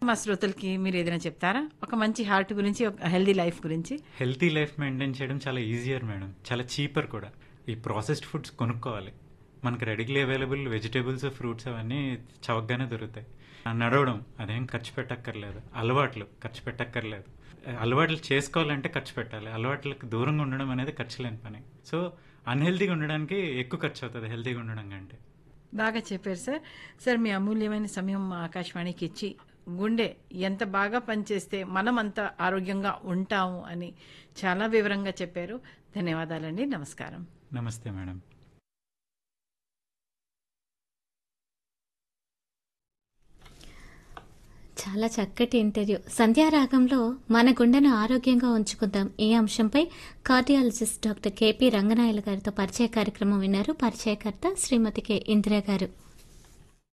మా శ్రోతలకి మీరు ఏదైనా చెప్తారా ఒక మంచి హార్ట్ గురించి ఒక హెల్దీ లైఫ్ గురించి హెల్తీ లైఫ్ మెయింటైన్ చేయడం చాలా ఈజియర్ మేడం చాలా చీపర్ కూడా ఈ ప్రాసెస్డ్ ఫుడ్స్ కొనుక్కోవాలి మనకి రెడీలీ అవైలబుల్ వెజిటేబుల్స్ ఫ్రూట్స్ అవన్నీ చవకగానే దొరుకుతాయి ఆ నడవడం అదేం ఖర్చు పెట్టక్కర్లేదు అలవాట్లు ఖర్చు పెట్టక్కర్లేదు అలవాట్లు చేసుకోవాలంటే ఖర్చు పెట్టాలి అలవాట్లకు దూరంగా ఉండడం అనేది ఖర్చు లేని పని సో అన్హెల్తీగా ఉండడానికి ఎక్కువ ఖర్చు అవుతుంది హెల్తీగా ఉండడం కంటే బాగా చెప్పారు సార్ సార్ మీ అమూల్యమైన సమయం మా ఆకాశవాణికి ఇచ్చి గుండె ఎంత బాగా పనిచేస్తే మనం అంత ఆరోగ్యంగా ఉంటాము అని చాలా వివరంగా చెప్పారు ధన్యవాదాలండి నమస్కారం నమస్తే మేడం చాలా చక్కటి ఇంటర్వ్యూ సంధ్యారాగంలో మన గుండెను ఆరోగ్యంగా ఉంచుకుందాం ఈ అంశంపై కార్డియాలజిస్ట్ డాక్టర్ కేపీ రంగనాయల గారితో పరిచయ కార్యక్రమం విన్నారు పరిచయకర్త శ్రీమతి కె ఇందిరా గారు